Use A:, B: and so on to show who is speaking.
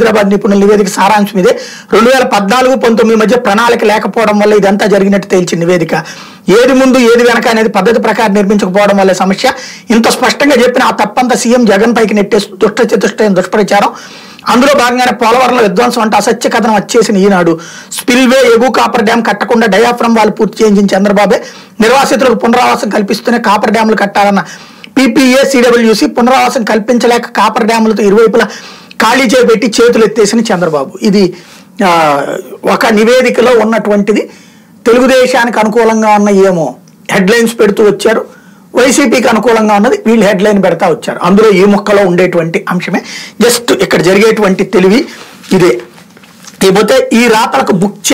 A: హైదరాబాద్ నిపుణుల నివేదిక సారాంశం ఇదే రెండు వేల పద్నాలుగు పంతొమ్మిది మధ్య ప్రణాళిక లేకపోవడం వల్ల ఇదంతా జరిగినట్టు తేల్చిన నివేదిక ఏది ముందు ఏది వెనక అనేది పద్ధతి ప్రకారం నిర్మించకపోవడం వల్ల సమస్య ఇంత స్పష్టంగా చెప్పిన ఆ తప్పంతా సీఎం జగన్ పైకి నెట్టేసి దుష్ట చతుష్టయం దుష్ప్రచారం అందులో భాగంగానే పోలవరంలో విధ్వంసం అంటే అసత్య కథనం వచ్చేసిన ఈనాడు స్పిల్వే ఎగు కాపర్ డ్యాం కట్టకుండా డయాఫ్రమ్ వాళ్ళు పూర్తి చేయించిన చంద్రబాబే నిర్వాసితులకు పునరావాసం కల్పిస్తూనే కాపర్ డ్యాములు కట్టాలన్న పీపీఏ సిడబ్ల్యూసి పునరావాసం కల్పించలేక కాపర్ డ్యాములతో ఇరువైపులా ఖాళీ చేపెట్టి చేతులు ఎత్తేసిన చంద్రబాబు ఇది ఆ, ఒక నివేదికలో ఉన్నటువంటిది తెలుగుదేశానికి అనుకూలంగా ఉన్న ఏమో హెడ్లైన్స్ పెడుతూ వచ్చారు వైసీపీకి అనుకూలంగా ఉన్నది వీళ్ళు హెడ్లైన్ పెడతా వచ్చారు అందులో ఈ మొక్కలో ఉండేటువంటి అంశమే జస్ట్ ఇక్కడ జరిగేటువంటి తెలివి ఇదే లేకపోతే ఈ రాతలకు బుక్